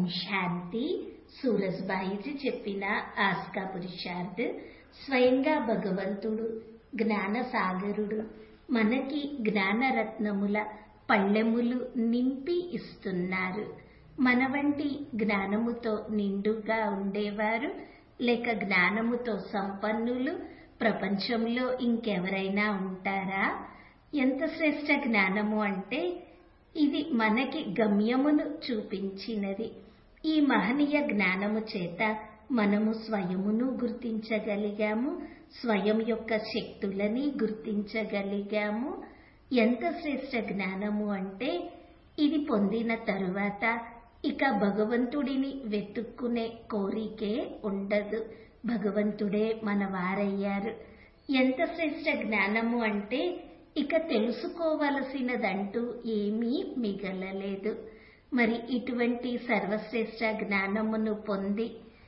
శాంతి సూరజ్బాయిజీ చెప్పిన ఆస్కా పురుషార్థ్ స్వయంగా భగవంతుడు జ్ఞాన సాగరుడు మనకి జ్ఞానరత్నముల పళ్ళెములు నింపి ఇస్తున్నారు మన వంటి జ్ఞానముతో నిండుగా ఉండేవారు లేక జ్ఞానముతో సంపన్నులు ప్రపంచంలో ఇంకెవరైనా ఉంటారా ఎంత శ్రేష్ట జ్ఞానము అంటే ఇది మనకి గమ్యమును చూపించినది ఈ మహనీయ జ్ఞానము చేత మనము స్వయమును గుర్తించగలిగాము స్వయం యొక్క శక్తులని గుర్తించగలిగాము ఎంత శ్రేష్ట జ్ఞానము అంటే ఇది పొందిన తరువాత ఇక భగవంతుడిని వెతుక్కునే కోరికే ఉండదు భగవంతుడే మన వారయ్యారు ఎంత శ్రేష్ట జ్ఞానము అంటే ఇక తెలుసుకోవలసినదంటూ ఏమీ మిగలలేదు మరి ఇటువంటి సర్వశ్రేష్ట జ్ఞానమును పొంది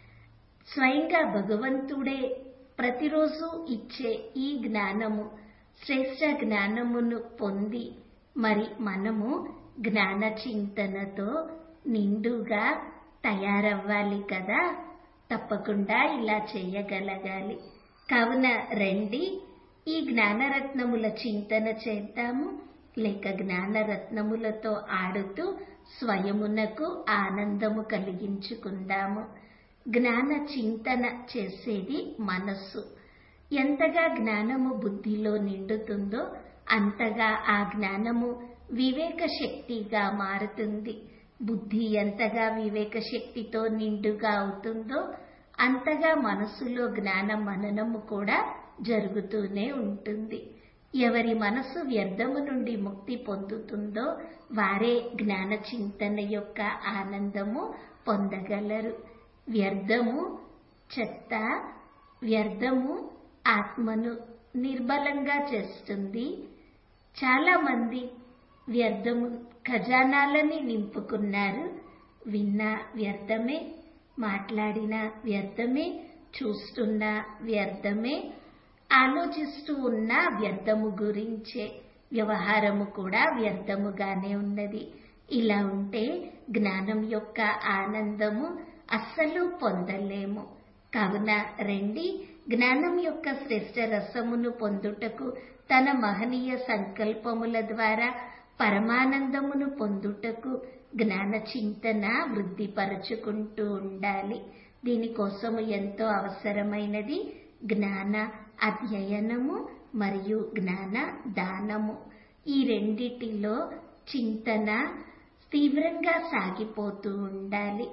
స్వయంగా భగవంతుడే ప్రతిరోజు ఇచ్చే ఈ జ్ఞానము శ్రేష్ట జ్ఞానమును పొంది మరి మనము జ్ఞాన చింతనతో నిండుగా తయారవ్వాలి కదా తప్పకుండా ఇలా చేయగలగాలి కావున రండి ఈ జ్ఞానరత్నముల చింతన చేద్దాము లేక జ్ఞానరత్నములతో ఆడుతూ స్వయమునకు ఆనందము కలిగించుకుందాము జ్ఞాన చింతన చేసేది మనస్సు ఎంతగా జ్ఞానము బుద్ధిలో నిండుతుందో అంతగా ఆ జ్ఞానము వివేక శక్తిగా మారుతుంది బుద్ధి ఎంతగా వివేక శక్తితో నిండుగా అవుతుందో అంతగా మనసులో జ్ఞాన మననము కూడా జరుగుతూనే ఉంటుంది ఎవరి మనసు వ్యర్థము నుండి ముక్తి పొందుతుందో వారే జ్ఞాన చింతన యొక్క ఆనందము పొందగలరు వ్యర్థము చెత్త వ్యర్థము ఆత్మను నిర్బలంగా చేస్తుంది చాలా మంది వ్యర్థము ఖజానాలని నింపుకున్నారు విన్న వ్యర్థమే మాట్లాడిన వ్యర్థమే చూస్తున్న వ్యర్థమే ఆలోచిస్తూ ఉన్న వ్యర్థము గురించే వ్యవహారము కూడా వ్యర్థముగానే ఉన్నది ఇలా ఉంటే జ్ఞానం యొక్క ఆనందము అస్సలు పొందలేము కావున రండి జ్ఞానం యొక్క శ్రేష్ట రసమును పొందుటకు తన మహనీయ సంకల్పముల ద్వారా పరమానందమును పొందుటకు జ్ఞాన చింతన వృద్ధిపరచుకుంటూ ఉండాలి దీనికోసము ఎంతో అవసరమైనది జ్ఞాన అధ్యయనము మరియు జ్ఞాన దానము ఈ రెండిటిలో చింతన తీవ్రంగా సాగిపోతూ ఉండాలి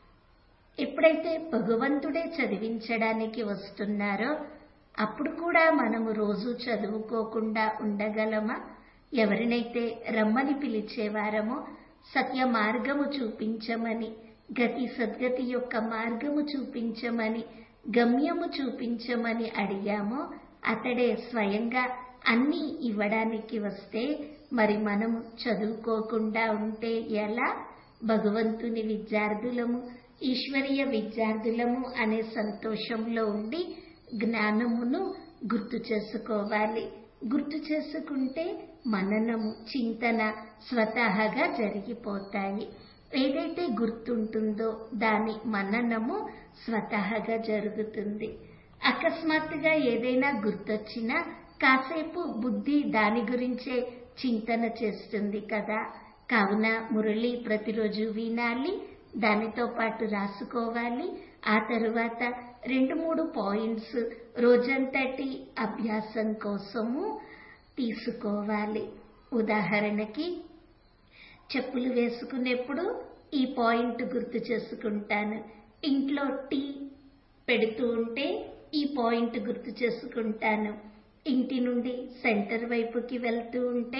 ఎప్పుడైతే భగవంతుడే చదివించడానికి వస్తున్నారో అప్పుడు కూడా మనము రోజు చదువుకోకుండా ఉండగలమా ఎవరినైతే రమ్మని పిలిచేవారమో సత్య మార్గము చూపించమని గతి సద్గతి యొక్క మార్గము చూపించమని గమ్యము చూపించమని అడిగామో అతడే స్వయంగా అన్నీ ఇవ్వడానికి వస్తే మరి మనము చదువుకోకుండా ఉంటే ఎలా భగవంతుని విద్యార్థులము ఈశ్వరీయ విద్యార్థులము అనే సంతోషంలో ఉండి జ్ఞానమును గుర్తు చేసుకోవాలి గుర్తు చేసుకుంటే మననము చింతన స్వతహాగా జరిగిపోతాయి ఏదైతే గుర్తుంటుందో దాని మననము స్వతహాగా జరుగుతుంది అకస్మాత్తుగా ఏదైనా గుర్తొచ్చినా కాసేపు బుద్ధి దాని గురించే చింతన చేస్తుంది కదా కావున మురళి ప్రతిరోజు వినాలి దానితో పాటు రాసుకోవాలి ఆ తరువాత రెండు మూడు పాయింట్స్ రోజంతటి అభ్యాసం కోసము తీసుకోవాలి ఉదాహరణకి చెప్పులు వేసుకునేప్పుడు ఈ పాయింట్ గుర్తు చేసుకుంటాను ఇంట్లో టీ పెడుతూ ఉంటే ఈ పాయింట్ గుర్తు చేసుకుంటాను ఇంటి నుండి సెంటర్ వైపుకి వెళ్తూ ఉంటే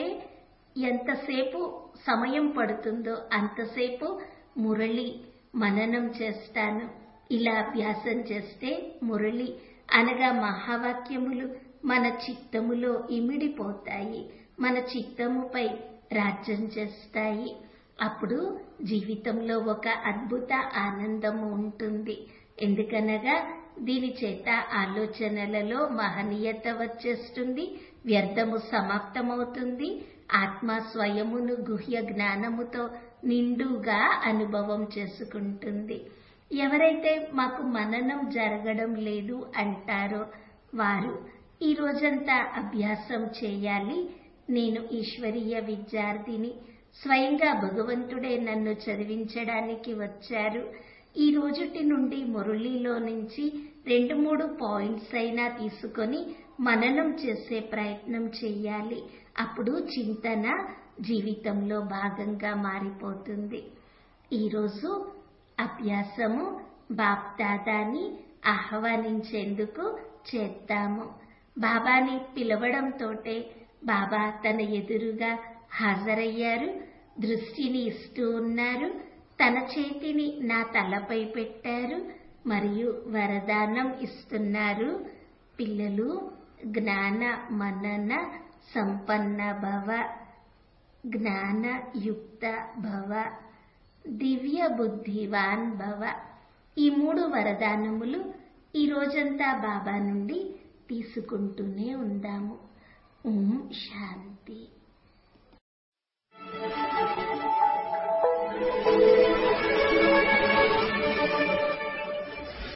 ఎంతసేపు సమయం పడుతుందో అంతసేపు మురళి మననం చేస్తాను ఇలా అభ్యాసం చేస్తే మురళి అనగా మహావాక్యములు మన చిత్తములో ఇమిడిపోతాయి మన చిత్తముపై రాజ్యం చేస్తాయి అప్పుడు జీవితంలో ఒక అద్భుత ఆనందము ఉంటుంది ఎందుకనగా దీని చేత ఆలోచనలలో మహనీయత వచ్చేస్తుంది వ్యర్థము సమాప్తమవుతుంది ఆత్మ స్వయమును గుహ్య జ్ఞానముతో నిండుగా అనుభవం చేసుకుంటుంది ఎవరైతే మాకు మననం జరగడం లేదు అంటారో వారు ఈ రోజంతా అభ్యాసం చేయాలి నేను ఈశ్వరీయ విద్యార్థిని స్వయంగా భగవంతుడే నన్ను చదివించడానికి వచ్చారు ఈ రోజుటి నుండి మురళిలో నుంచి రెండు మూడు పాయింట్స్ అయినా తీసుకొని మననం చేసే ప్రయత్నం చేయాలి అప్పుడు చింతన జీవితంలో భాగంగా మారిపోతుంది ఈరోజు అభ్యాసము బాప్దాదాని ఆహ్వానించేందుకు చేద్దాము బాబాని పిలవడంతోటే బాబా తన ఎదురుగా హాజరయ్యారు దృష్టిని ఇస్తూ ఉన్నారు తన చేతిని నా తలపై పెట్టారు మరియు వరదానం ఇస్తున్నారు పిల్లలు జ్ఞాన మనన సంపన్న భవ జ్ఞానయుక్త భవ దివ్య బుద్ధివాన్ భవ ఈ మూడు వరదానములు ఈ రోజంతా బాబా నుండి తీసుకుంటూనే ఉందాము ఓం శాంతి